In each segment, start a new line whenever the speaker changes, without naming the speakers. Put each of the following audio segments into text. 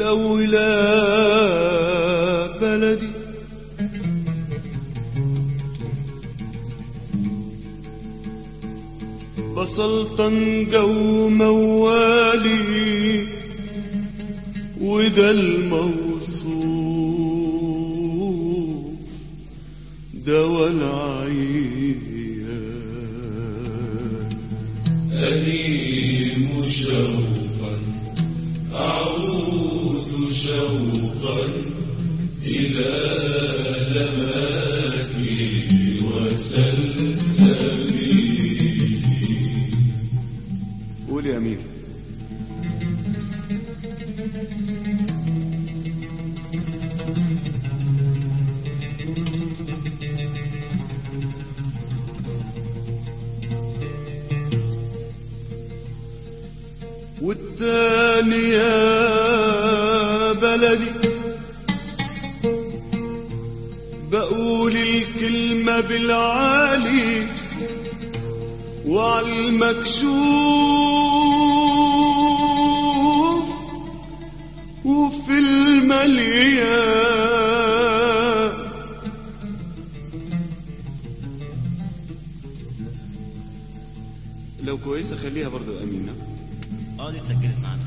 الأولى بلدي بصل طنجة وموالي وده الموصوف دوا العيان
أليم شوقا أعود شوقا إلى لماكي وسلسبيلي
قول يا أمير والتاني يا بلدي بقول الكلمة بالعالي وعلى المكشوف وفي المليان لو كويسة خليها برضو أمينة
اه دي اتسجلت معانا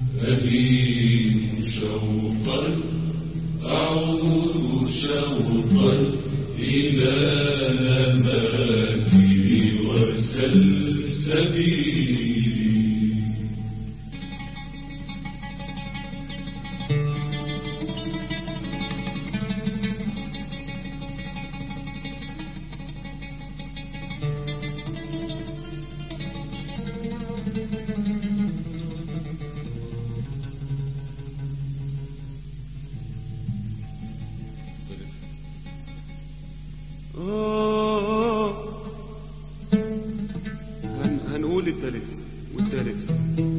أليم شوقا أعود شوقا إلى لماكي وسلسبيلي
آه هن هنقول التالتة والتالتة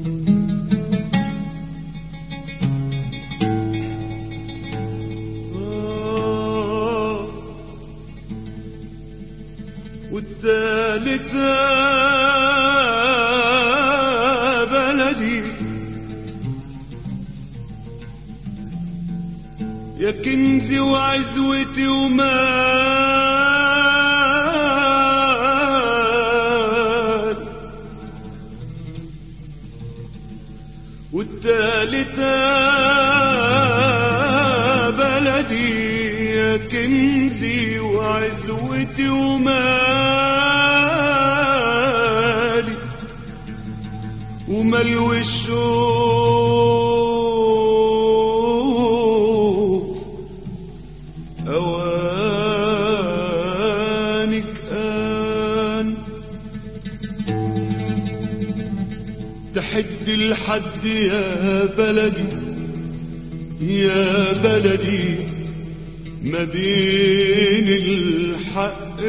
آه والتالتة بلدي يا كنزي وعزوتي ومال والتالتة بلدي يا كنزي وعزوتي ومالي وملو الشوف أوانك آن تحد الحد يا بلدي يا بلدي ما بين الحق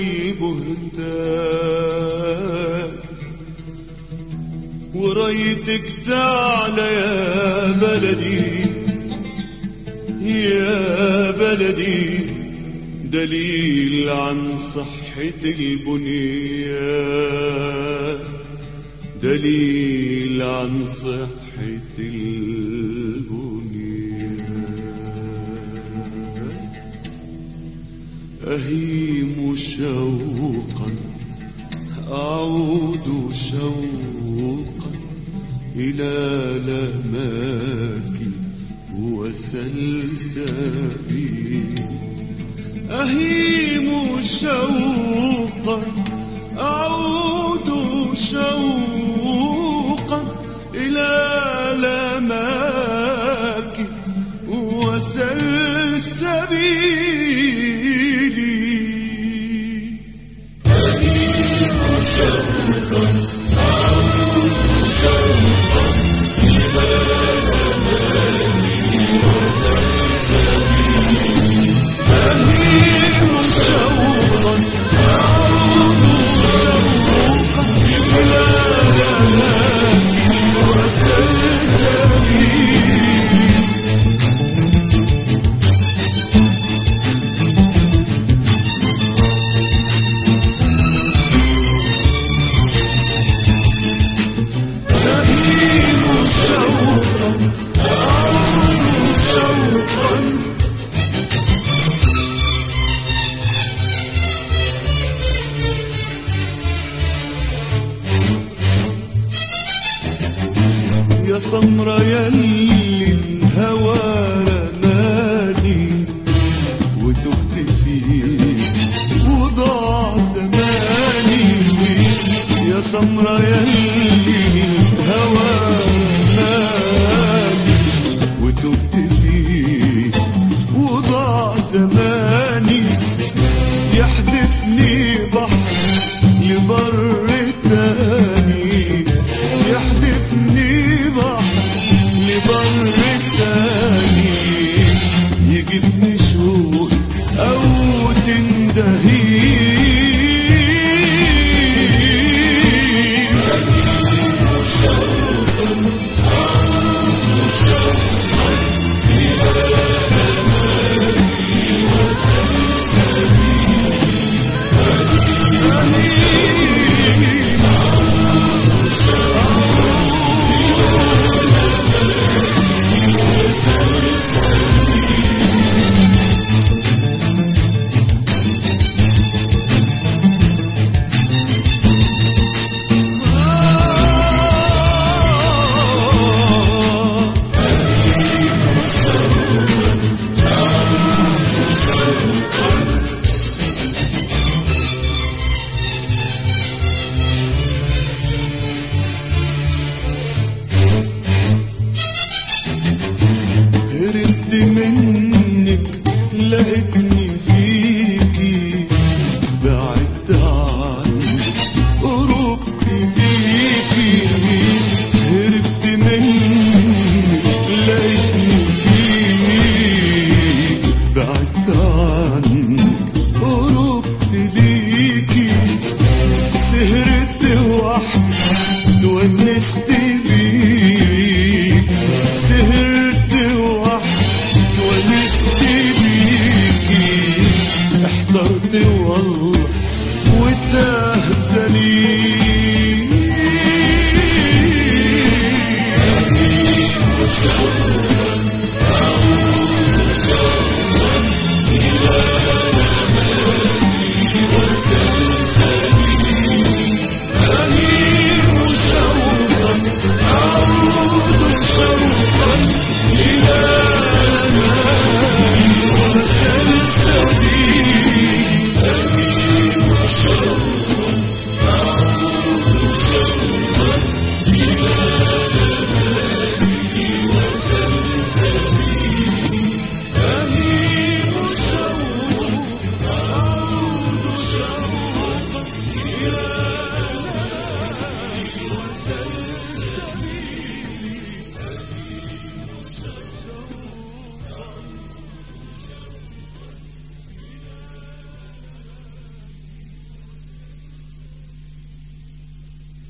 والبهتان ورايتك تعلى يا بلدي يا بلدي دليل عن صحة البنيان دليل عن صحة البنيان أهيم شوقا أعود شوقا إلى لماك وسلسبيل أهيم شوقا أعود شوقا إلى لماك وسلسبيلي زماني يحدفني بحر لبر تاني يحدفني بحر لبر تاني يجيبني شوق أو تندهي هربت منك لقيتني فيكي بعدت عنك قربت بيكي هربت منك لقيتني فيكي بعدت عنك قربت ليكي سهرت وحدي تونست بيك سهرت وحدي تونست بيكي احضرت والله وتاه السبيل